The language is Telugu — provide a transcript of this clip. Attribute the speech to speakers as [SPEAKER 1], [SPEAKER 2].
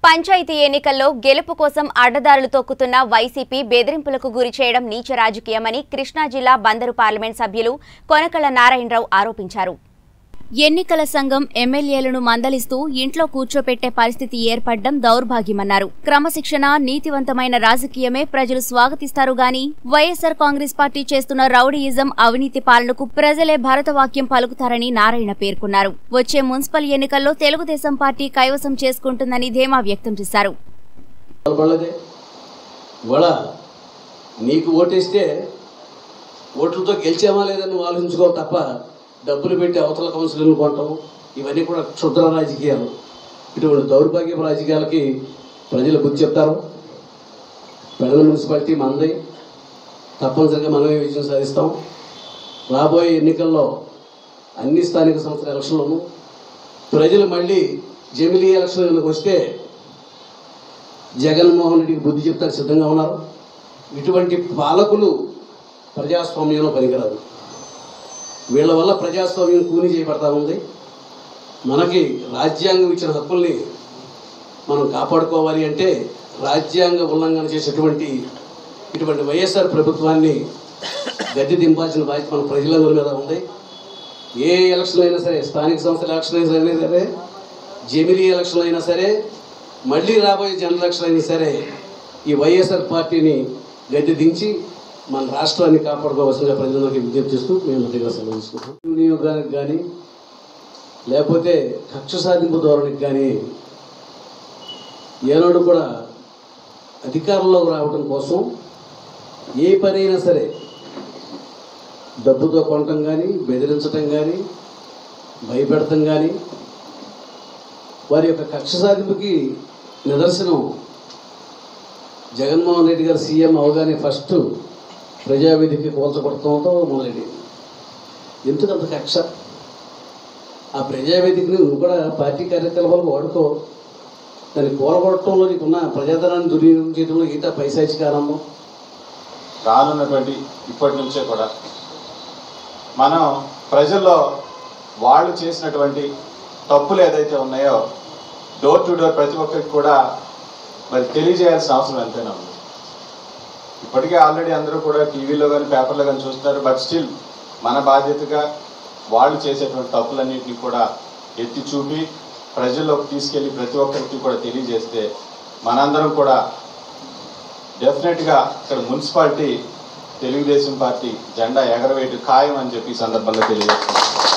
[SPEAKER 1] పంచాయతీ ఎన్నికల్లో గెలుపు కోసం అడ్డదారులు తొక్కుతున్న వైసీపీ బెదిరింపులకు గురి చేయడం నీచ రాజకీయమని కృష్ణా జిల్లా బందరు పార్లమెంట్ సభ్యులు కొనకళ్ళ నారాయణరావు ఆరోపించారు ఎన్నికల సంఘం ఎమ్మెల్యేలను మందలిస్తూ ఇంట్లో కూర్చోపెట్టే పరిస్థితి ఏర్పడడం దౌర్భాగ్యమన్నారు క్రమశిక్షణ నీతివంతమైన రాజకీయమే ప్రజలు స్వాగతిస్తారు గాని వైఎస్సార్ కాంగ్రెస్ పార్టీ చేస్తున్న రౌడీయిజం అవినీతి పాలనకు ప్రజలే భరతవాక్యం పలుకుతారని నారాయణ పేర్కొన్నారు వచ్చే మున్సిపల్ ఎన్నికల్లో తెలుగుదేశం పార్టీ కైవసం చేసుకుంటుందని ధీమా వ్యక్తం చేశారు
[SPEAKER 2] వాళ్ళదే ఇవాళ నీకు ఓటేస్తే ఓట్లతో గెలిచామా లేదని నువ్వు ఆలోచించుకో తప్ప డబ్బులు పెట్టి అవతల కౌన్సిలర్లు కొనటం ఇవన్నీ కూడా క్షుద్ర రాజకీయాలు ఇటువంటి దౌర్భాగ్యపు రాజకీయాలకి ప్రజలు బుద్ధి చెప్తారు పెడల మున్సిపాలిటీ మనది తప్పనిసరిగా మనమే విజయం సాధిస్తాం రాబోయే ఎన్నికల్లో అన్ని స్థానిక సంస్థల ఎలక్షన్లోనూ ప్రజలు మళ్ళీ జమిలీ ఎలక్షన్లకు వస్తే జగన్మోహన్ రెడ్డికి బుద్ధి చెప్తారు సిద్ధంగా ఉన్నారు ఇటువంటి పాలకులు ప్రజాస్వామ్యంలో పనికిరాదు వీళ్ళ వల్ల ప్రజాస్వామ్యం కూని చేయబడతా ఉంది మనకి రాజ్యాంగం ఇచ్చిన హక్కుల్ని మనం కాపాడుకోవాలి అంటే రాజ్యాంగ ఉల్లంఘన చేసేటువంటి ఇటువంటి వైఎస్ఆర్ ప్రభుత్వాన్ని గద్దె దింపాల్సిన బాధ్యత మన ప్రజలందరి మీద ఉంది ఏ ఎలక్షన్ అయినా సరే స్థానిక సంస్థల ఎలక్షన్ అయినా సరే జమిలీ ఎలక్షన్ అయినా సరే మళ్ళీ రాబోయే జనరల్ ఎలక్షన్ అయినా సరే ఈ వైఎస్ఆర్ పార్టీని గద్దె దించి మన రాష్ట్రాన్ని కాపాడుకోవాల్సిందిగా ప్రజలందరికీ విజ్ఞప్తి చేస్తూ మేము దగ్గర సెలవు తీసుకుంటాం వినియోగానికి కానీ లేకపోతే కక్ష సాధింపు ధోరణికి కానీ ఏనాడు కూడా అధికారంలోకి రావడం కోసం ఏ పని అయినా సరే డబ్బుతో కొనటం కానీ బెదిరించటం కానీ భయపెడటం కానీ వారి యొక్క కక్ష సాధింపుకి నిదర్శనం జగన్మోహన్ రెడ్డి గారు సీఎం అవగానే ఫస్ట్ ప్రజావేదిక కూల్చబడటంతో మొదలెడి ఎందుకు అంత కక్ష ఆ ప్రజావేదికని నువ్వు కూడా పార్టీ కార్యకలాపాలకు వాడుకో దాన్ని కూలగొట్టడంలో నీకున్న ప్రజాధనాన్ని దుర్వినియోగం చేయడంలో ఈట పైశాచిక ఆనందం
[SPEAKER 3] రానున్నటువంటి ఇప్పటి నుంచే కూడా మనం ప్రజల్లో వాళ్ళు చేసినటువంటి తప్పులు ఏదైతే ఉన్నాయో డోర్ టు డోర్ ప్రతి ఒక్కరికి కూడా మరి తెలియజేయాల్సిన అవసరం ఎంతైనా ఉంది ఇప్పటికే ఆల్రెడీ అందరూ కూడా టీవీలో కానీ పేపర్లో కానీ చూస్తున్నారు బట్ స్టిల్ మన బాధ్యతగా వాళ్ళు చేసేటువంటి తప్పులన్నింటినీ కూడా ఎత్తి చూపి ప్రజల్లోకి తీసుకెళ్ళి ప్రతి ఒక్కరికి కూడా తెలియజేస్తే మనందరం కూడా డెఫినెట్గా ఇక్కడ మున్సిపాలిటీ తెలుగుదేశం పార్టీ జెండా ఎగరవేయటం ఖాయం అని చెప్పి ఈ సందర్భంగా తెలియజేస్తున్నాం